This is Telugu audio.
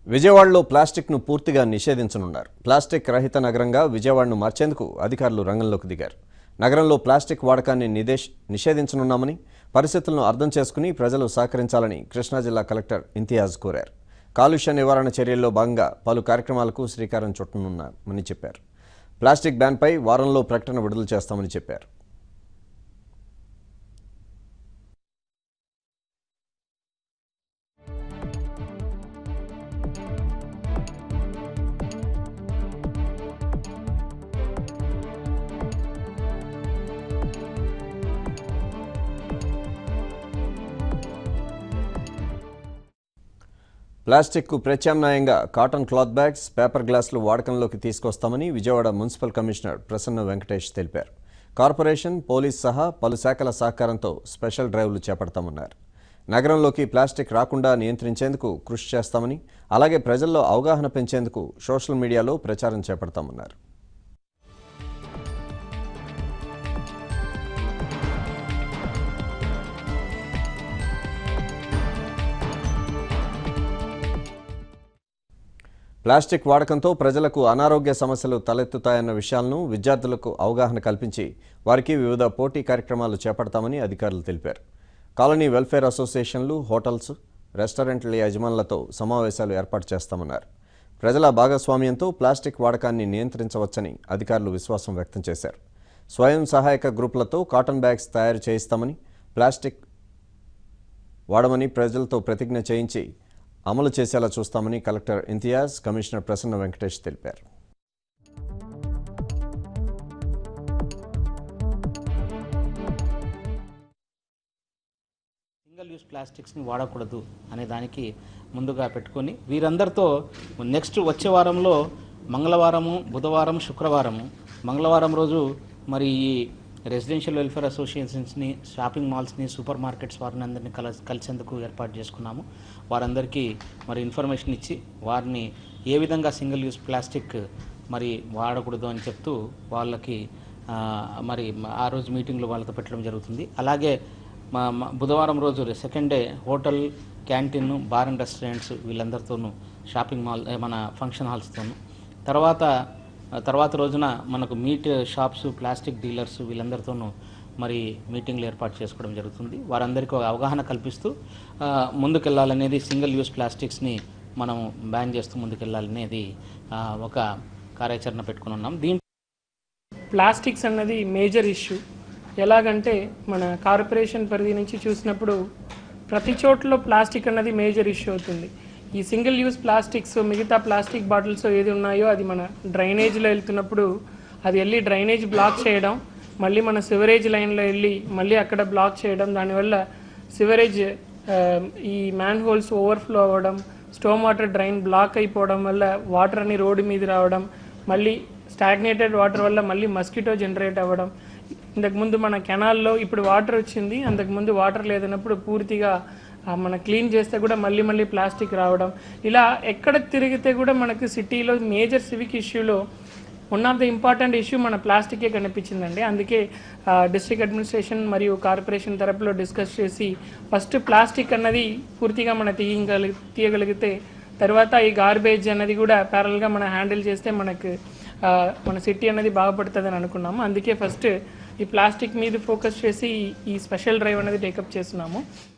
విజయవాడలో ప్లాస్టిక్ను పూర్తిగా నిషేధించనున్నారు ప్లాస్టిక్ రహిత నగరంగా విజయవాడను మార్చేందుకు అధికారులు రంగంలోకి దిగారు నగరంలో ప్లాస్టిక్ వాడకాన్ని నిదేశ్ నిషేధించనున్నామని పరిస్థితులను అర్థం చేసుకుని ప్రజలు సహకరించాలని కృష్ణా జిల్లా కలెక్టర్ ఇంతియాజ్ కోరారు కాలుష్య నివారణ చర్యల్లో భాగంగా పలు కార్యక్రమాలకు శ్రీకారం చుట్టనున్నామని చెప్పారు ప్లాస్టిక్ బ్యాన్పై వారంలో ప్రకటన విడుదల చేస్తామని చెప్పారు ప్లాస్టిక్కు ప్రత్యామ్నాయంగా కాటన్ క్లాత్ బ్యాగ్స్ పేపర్ గ్లాసులు వాడకంలోకి తీసుకొస్తామని విజయవాడ మున్సిపల్ కమిషనర్ ప్రసన్న వెంకటేష్ తెలిపారు కార్పొరేషన్ పోలీస్ సహా పలు శాఖల సహకారంతో స్పెషల్ డ్రైవ్లు చేపడతామన్నారు నగరంలోకి ప్లాస్టిక్ రాకుండా నియంత్రించేందుకు కృషి చేస్తామని అలాగే ప్రజల్లో అవగాహన పెంచేందుకు సోషల్ మీడియాలో ప్రచారం చేపడతామన్నారు ప్లాస్టిక్ వాడకంతో ప్రజలకు అనారోగ్య సమస్యలు తలెత్తుతాయన్న విషయాలను విద్యార్థులకు అవగాహన కల్పించి వారికి వివిధ పోటీ కార్యక్రమాలు చేపడతామని అధికారులు తెలిపారు కాలనీ వెల్ఫేర్ అసోసియేషన్లు హోటల్స్ రెస్టారెంట్ల యజమానులతో సమావేశాలు ఏర్పాటు చేస్తామన్నారు ప్రజల భాగస్వామ్యంతో ప్లాస్టిక్ వాడకాన్ని నియంత్రించవచ్చని అధికారులు విశ్వాసం వ్యక్తం చేశారు స్వయం సహాయక గ్రూపులతో కాటన్ బ్యాగ్స్ తయారు చేయిస్తామని ప్లాస్టిక్ వాడమని ప్రజలతో ప్రతిజ్ఞ చేయించి అమలు చేసేలా చూస్తామని కలెక్టర్ ఇంతియాజ్ కమిషనర్ ప్రసన్న వెంకటేష్ తెలిపారు సింగిల్ యూస్ ప్లాస్టిక్స్ని వాడకూడదు అనే దానికి ముందుగా పెట్టుకొని వీరందరితో నెక్స్ట్ వచ్చే వారంలో మంగళవారము బుధవారం శుక్రవారము మంగళవారం రోజు మరి ఈ రెసిడెన్షియల్ వెల్ఫేర్ అసోసియేషన్స్ని షాపింగ్ మాల్స్ని సూపర్ మార్కెట్స్ వారిని అందరినీ కల కలిసేందుకు ఏర్పాటు చేసుకున్నాము వారందరికీ మరి ఇన్ఫర్మేషన్ ఇచ్చి వారిని ఏ విధంగా సింగిల్ యూస్ ప్లాస్టిక్ మరి వాడకూడదు అని చెప్తూ వాళ్ళకి ఆ, మరి ఆ రోజు మీటింగ్లో వాళ్ళతో పెట్టడం జరుగుతుంది అలాగే మా మా బుధవారం రోజు second day hotel canteen bar and restaurants వీళ్ళందరితోనూ షాపింగ్ మాల్ ఏ, మన ఫంక్షన్ హాల్స్తోనూ తర్వాత తర్వాత రోజున మనకు మీట్ షాప్స్ ప్లాస్టిక్ డీలర్స్ వీళ్ళందరితోనూ మరి మీటింగ్లు ఏర్పాటు చేసుకోవడం జరుగుతుంది వారందరికీ ఒక అవగాహన కల్పిస్తూ ఆ, ముందుకెళ్ళాలనేది సింగిల్ యూస్ ప్లాస్టిక్స్ని మనం బ్యాన్ చేస్తూ ముందుకెళ్ళాలనేది ఆ, ఒక కార్యాచరణ పెట్టుకుని ఉన్నాం దీంట్లో ప్లాస్టిక్స్ అన్నది మేజర్ ఇష్యూ ఎలాగంటే మన కార్పొరేషన్ పరిధి నుంచి చూసినప్పుడు ప్రతి చోట్ల ప్లాస్టిక్ అన్నది మేజర్ ఇష్యూ అవుతుంది ఈ సింగిల్ యూస్ ప్లాస్టిక్స్ మిగతా ప్లాస్టిక్ బాటిల్స్ ఏది ఉన్నాయో అది మన డ్రైనేజ్లో వెళ్తున్నప్పుడు అది వెళ్ళి డ్రైనేజ్ బ్లాక్ చేయడం మళ్ళీ మన సివరేజ్ లైన్లో వెళ్ళి మళ్ళీ అక్కడ బ్లాక్ చేయడం దానివల్ల సివరేజ్ ఆ, ఈ మ్యాన్ హోల్స్ ఓవర్ఫ్లో అవ్వడం స్టోమ్ వాటర్ డ్రైన్ బ్లాక్ అయిపోవడం వల్ల వాటర్ అన్ని రోడ్డు మీద రావడం మళ్ళీ స్టాగ్నేటెడ్ వాటర్ వల్ల మళ్ళీ మస్కిటో జనరేట్ అవ్వడం ఇంతకుముందు మన కెనాల్లో ఇప్పుడు వాటర్ వచ్చింది అంతకుముందు వాటర్ లేదన్నప్పుడు పూర్తిగా ఆ, మన క్లీన్ చేస్తే కూడా మళ్ళీ మళ్ళీ ప్లాస్టిక్ రావడం ఇలా ఎక్కడ తిరిగితే కూడా మనకు సిటీలో మేజర్ సివిక్ ఇష్యూలో one of the important issue మన ప్లాస్టికే కనిపించిందండి అందుకే డిస్ట్రిక్ట్ అడ్మినిస్ట్రేషన్ మరియు కార్పొరేషన్ తరపులో డిస్కస్ చేసి ఫస్ట్ ప్లాస్టిక్ అన్నది పూర్తిగా మన తీయగలి తీయగలిగితే తర్వాత ఈ గార్బేజ్ అన్నది కూడా ప్యారల్గా మనం హ్యాండిల్ చేస్తే మనకు ఆ, మన సిటీ అనేది బాగుపడుతుందని అనుకున్నాము అందుకే ఫస్ట్ ఈ ప్లాస్టిక్ మీద ఫోకస్ చేసి ఈ స్పెషల్ డ్రైవ్ అనేది టేకప్ చేస్తున్నాము